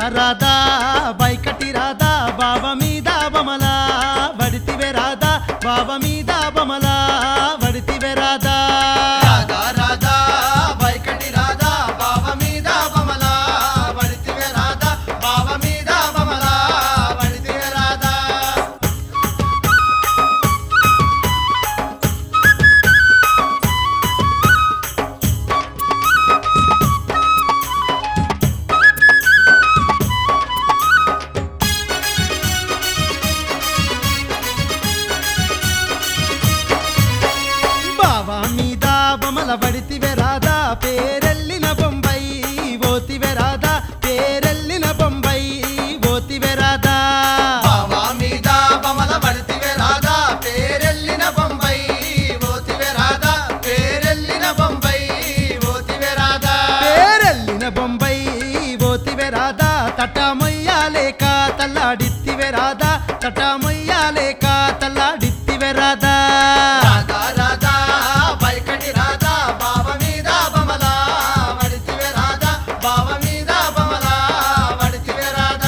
రాధా బైకటి రాధా బాబా మీద బమలా వడితివే రాధా బాబా మీద బమలా వడితివే రాధా రాధా రాధా వైకటి రాధా బావ మీద బమలా వడితివే రాధా బావ మీద బమలా వడితివే రాధా బాబా మీద బమల వడితివే రాధా పేరెల్లిన బొంబాయి ఓతివే రాధా పేరెల్లిన బొంబాయి ఓతివే రాధా బావ మీద బమల వడితివే రాధా పేరెల్లిన బొంబై ఓతివే రాధా పేరెల్లిన బొంబై ఓతివే రాధా పేరెల్లిన బొంబాయి ఓతివే రాధా తటమొయ్యాలేక తల్లాడిత్తివే రాధా తటమొయ్యాలేక తల్లాడిత్తివే రాధా రాధా రాధా వైకటి రాధా బావ మీద బమలా వడితివే రాధా బావ మీద బమలా వడితివే రాధా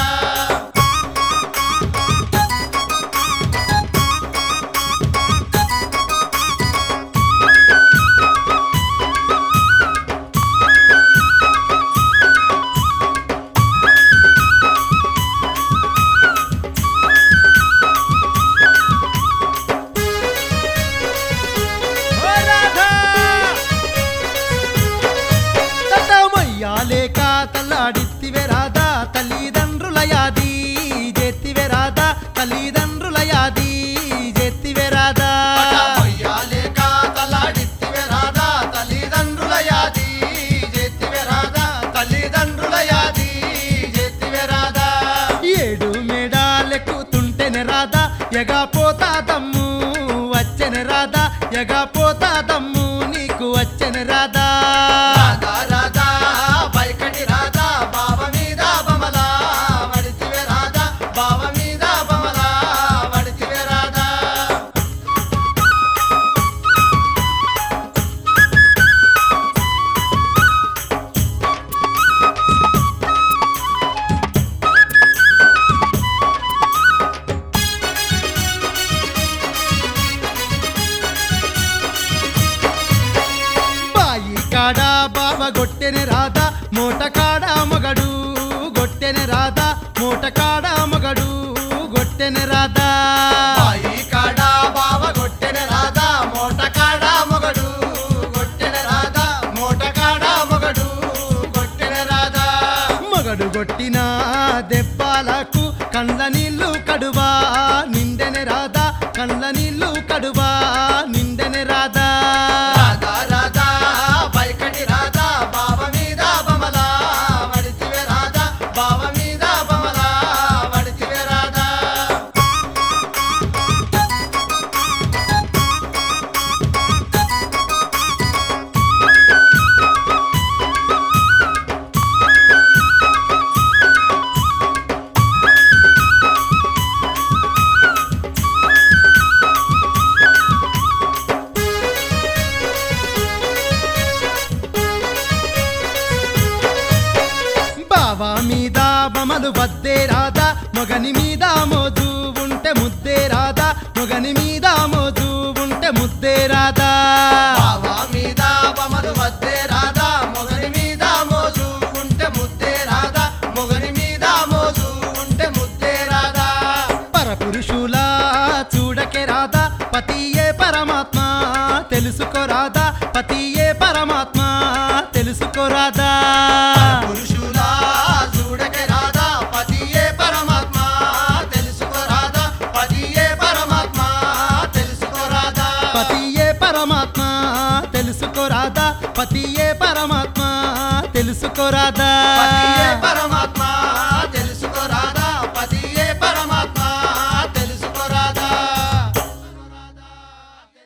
ఓ రాధా తటమొయ్యాలేక తల్లాడిత్తివే రాధా తల్లిదండ్రుల యాది జెత్తివే రాధా తల్లిదండ్రుల యాది జెత్తివే రాధా మొయ్యాలేక తలాడిత్తివే రాధా తల్లిదండ్రుల యాది జెత్తివే రాధా తల్లిదండ్రుల యాది జెత్తివే రాధా ఏడు మేడాలెక్కుతుంటేనే రాధా ఎగా పోతా దమ్ము వచ్చెన రాధా ఎగా పోతా దమ్ము నీకు వచ్చెన రాధా రాధా రాధా వైకటి రాధా బావ మీద బమలా వడితివే రాధా బావ మీద బమలా వడితివే రాధా బాయి కాడ బావ గొట్టెన రాధా మూట కాడ మొగడు గొట్టెన రాధా మూట కాడ మొగడు గొట్టెన రాధా బాయి కాడ బావ గొట్టెన రాధా మోట కాడ మొగడు గొట్టెన రాధా మోట కాడ మొగడు గొట్టెన రాధా మొగడు గొట్టిన దెబ్బలకు కండ్ల నీళ్ళు కడువా నిండెన రాధా కండ్ల నీళ్ళు కడువా నిండెన రాధా రాధా రాధా వైకటి రాధా బావ మీద బమలా వడితివే రాధా బావ మీద బమలా వడితివే రాధా బావా మీద బమలు వద్దే రాధా మొగని మీద మోజు ఉంటే ముద్దే రాధా మొగని మీద మోజు ఉంటే ముద్దే రాధా బావ మీద బమలు వద్దే రాధా మొగని మీద మోజు ఉంటే ముద్దే రాధా మొగని మీద మోజు ఉంటే ముద్దే రాధా పరపురుషుల చూడకే రాధా పతియే పరమాత్మ తెలుసుకో రాధా పతియే పరమాత్మ తెలుసుకో రాధా పురుషులా చూడకే రాధా పతియే పరమాత్మ తెలుసుకో రాధా పతియే పరమాత్మ తెలుసుకో రాధా పతియే పరమాత్మ తెలుసుకో రాధా పతియే పరమాత్మ తెలుసుకో రాధా పతియే పరమాత్మ